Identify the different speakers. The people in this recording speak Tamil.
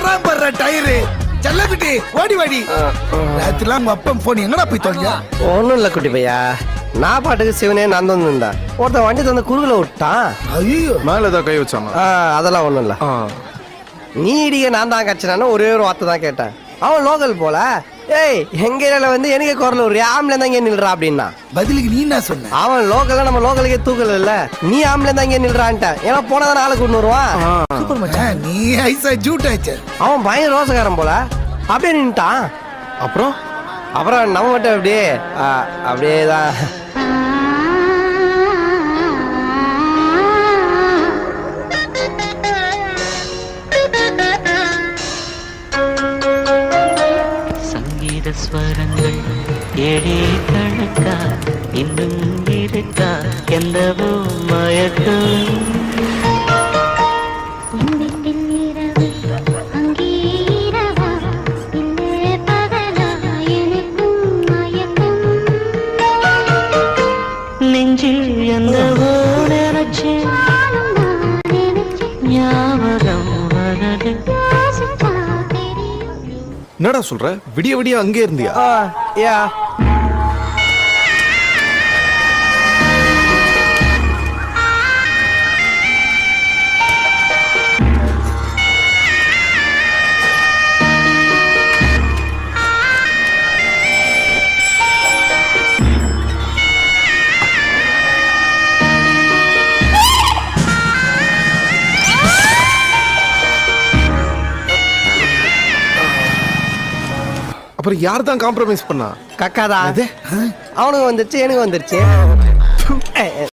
Speaker 1: போறான் பாரு டயரு செல்லக்குட்டி ஓடி வாடி ராத்திரிலாம் உங்க அப்பன் போன் எங்கடா போய் தொலைஞ்சா
Speaker 2: ஒன்றும் இல்லை குட்டி பையா நான் பாட்டுக்கு சிவனே நான் வந்து இருந்தேன் ஒருத்தன் வண்டி தந்து குறுகில் விட்டான்
Speaker 1: ஐயோ
Speaker 3: மேல ஏதாவது கை வச்சானா
Speaker 2: ஆ, அதெல்லாம் ஒன்றும் இல்லை
Speaker 3: ஆ.
Speaker 2: நீ இடிக்க நான் தான் கட்சினான்னு ஒரே ஒரு வார்த்தை தான் கேட்டேன் அவன் லோக்கல் போல ஏய் எங்க ஏரியால வந்து எனக்கு குரல் ஒரு ஆம்பளை தான் இங்கே நில்றா அப்படின்னா
Speaker 1: பதிலுக்கு நீ என்ன சொன்ன
Speaker 2: அவன் லோக்கல்ல நம்ம லோக்கலுக்கே தூக்கல இல்ல நீ ஆம்பளை தான் இங்கே நில்றான்ட்டான் ஏன்னா போனதான் நாளை கொண்டு வருவான்
Speaker 1: சூப்பர் மச்சான் நீ ஐசா ஜூட் ஆச்சு
Speaker 2: அவன் பயங்கர ரோசக்காரன் போல அப்படியே நின்ட்டான்
Speaker 3: அப்புறம்
Speaker 2: அப்புறம் நம்ம மட்டும் அப்படியே ஆ, அப்படியே தான்
Speaker 4: சங்கீத ஸ்வரங்கள் ஏழே கணக்கா இன்னும் இருக்கா எந்தவோ மயக்கம்
Speaker 5: எங்கிட்டில் இரவு அங்கே இரவா இல்லே பகலா எனக்கும் மயக்கம்
Speaker 4: நெஞ்சில் எந்தவோ நினைச்சேன்
Speaker 5: நானும் நான் நினைச்சேன்
Speaker 4: ஞாபகம் வரது
Speaker 5: யோசிச்சா தெரியும்
Speaker 3: என்னடா சொல்ற விடிய விடிய அங்கே இருந்தியா
Speaker 2: ஆ, யா
Speaker 3: அப்புறம் யார் தான் காம்ப்ரமைஸ் பண்ணா
Speaker 2: கக்காதான் அவனுக்கு வந்துருச்சு எனக்கு வந்துருச்சு ஏ, ஏ,